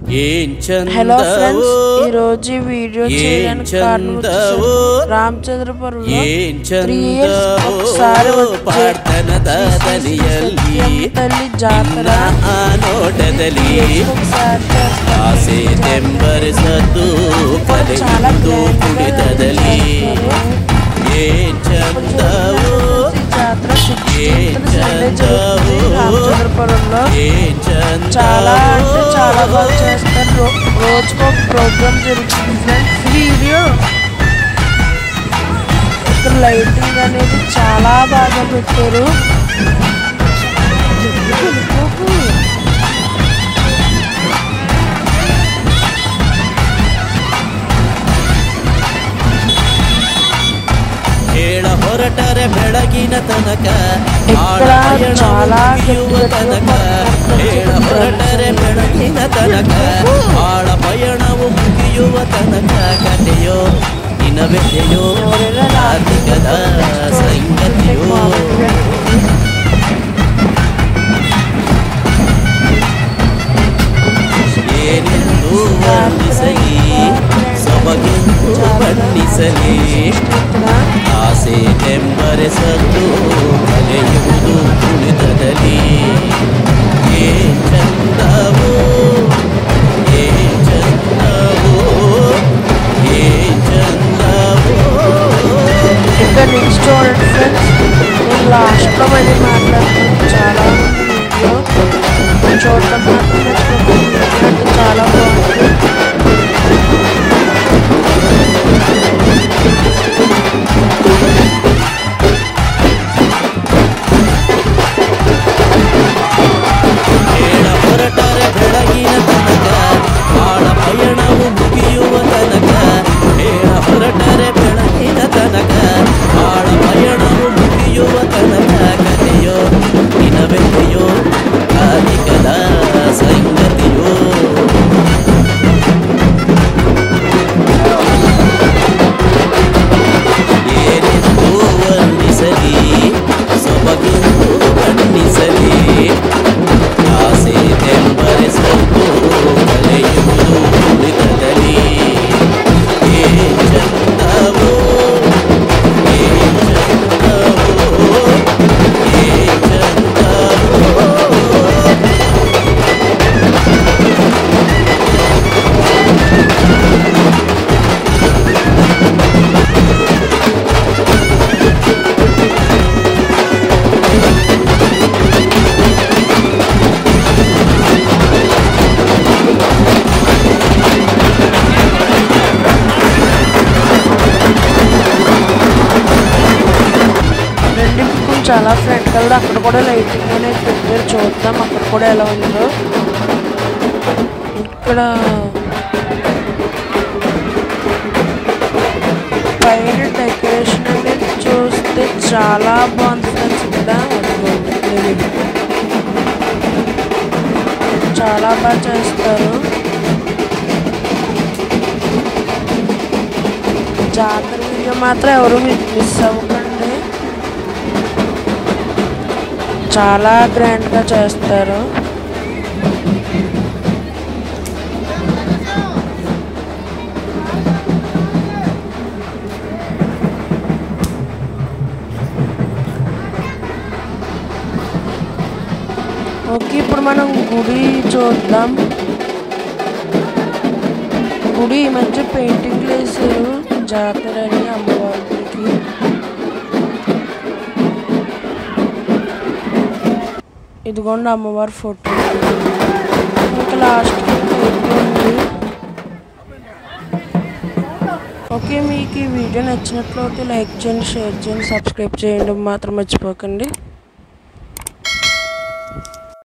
ఏం hello friends చందవో ఈ రోజు ఈ వీడియో ఏం చేయడానికి కారణం వచ్చేసరికి చందవో రామచంద్రపురంలో ఏం త్రీ ఇయర్స్ చందవో ఒకసారి వచ్చే పాడ్తన దాదలియల్లి సత్యమ్మ తల్లి జాతర ఆ నోటదలి ఒకసారి చేస్తారు. ಆಸೆ ತೆಂಬರಿಸದ್ದು చాలా ಕಲೆಯುವುದು grand గా ಕುಡಿತದಲ್ಲಿ ಏನ್ ಚಂದವೋ ఈ జాతర ఏం సిక్స్టీన్త్ సండే జరుగుతుంది చందవో రామచంద్రపురంలో ఏం చాలా అంటే చాలా బాగా చందవో చేస్తారు రో- రోజుకు ఒక ప్రోగ్రామ్ జరుగుతుంది ఫ్రెండ్స్ వీడియో ఇక్కడ లైటింగ్ అనేది చాలా బాగా పెట్టారు ಹೇಳ ಹೊರಟರೆ ಬೆಳಗಿನ ತನಕ ఇక్కడ చాలా ಮುಗಿಯುವ ತನಕ ಹೇಳ ಹೊರಟರೆ ಬೆಳಗಿನ ತನಕ ಆಳ ಪಯಣವು ಮುಗಿಯುವ ತನಕ ಕಥೆಯೋ ದಿನವೆದೆಯೋ ಕಾರ್ತಿಕದ ಸಂಗತಿಯೋ ಏನೆಂದು ವರ್ಣಿಸಲಿ ಸೊಬಗೆಂದು ಬಣ್ಣಿಸಲಿ ಆಸೆ ತೆಂಬರೆಸದ್ದು ಕಲೆಯುವುದು ಕುಳಿತದಲ್ಲಿ ಏನ್ ಚಂದವೋ ಏನ್ ಚಂದವೋ ಏನ್ ಚಂದವೋ ఇక్కడ నెక్స్ట్ చూడండి ఫ్రెండ్స్ నేను లాస్ట్లో మళ్ళీ మాట్లాడుతున్నాను చాలా వీడియో చూడటం మాత్రం మర్చిపోకండి. అంటే చాలా బాగుంది ಹೇಳ ಹೊರಟರೆ ಬೆಳಗಿನ ತನಕ ಆಳ ಪಯಣವು ಮುಗಿಯುವ ತನಕ ಹೇಳ ಹೊರಟರೆ ಬೆಳಗಿನ ತನಕ ಆಳ ಪಯಣವು ಮುಗಿಯುವ ತನಕ ಕಥೆಯೋ ದಿನವೆದೆಯೋ ಕಾರ್ತಿಕದ ಸಂಗತಿಯೋ ಏನೆಂದು ವರ್ಣಿಸಲಿ ಸೊಬಗೆಂದು ಬಣ್ಣಿಸಲಿ ಆಸೆ ತೆಂಬರೆಸಲು ಕಲೆಯುವುದು ಕುಳಿತದಲ್ಲಿ ಏನ್ ಚಂದವೋ ಏನ್ ಚಂದವೋ ಏನ್ ಚಂದವೋ రెండింటికి చాలా ఫ్రంట్ కలర్ అక్కడ కూడా లైటింగ్ అనేది పెట్టారు చూద్దాం అక్కడ కూడా ఎలా ఉందో ఇక్కడ పైన డెకరేషన్ అనేది చూస్తే చాలా బాగుంది ఫ్రెండ్స్ ఇక్కడ అదిగోండి, ఇది. చాలా బాగా చేస్తారు జాతర వీడియో మాత్రం ఎవరు మిస్ అవ్వకండి చాలా గ్రాండ్గా చేస్తారు ఓకే ఇప్పుడు మనం గుడి చూద్దాం గుడి ఈ మధ్య పెయింటింగ్లు వేసారు జాతర అని అమ్మవారికి ఇదిగోండి అమ్మవారి ఫోటో ఇంకా లాస్ట్కి ఉంది ఓకే మీకు ఈ వీడియో నచ్చినట్లయితే లైక్ చేయండి షేర్ చేయండి సబ్స్క్రైబ్ చేయండి మాత్రం మర్చిపోకండి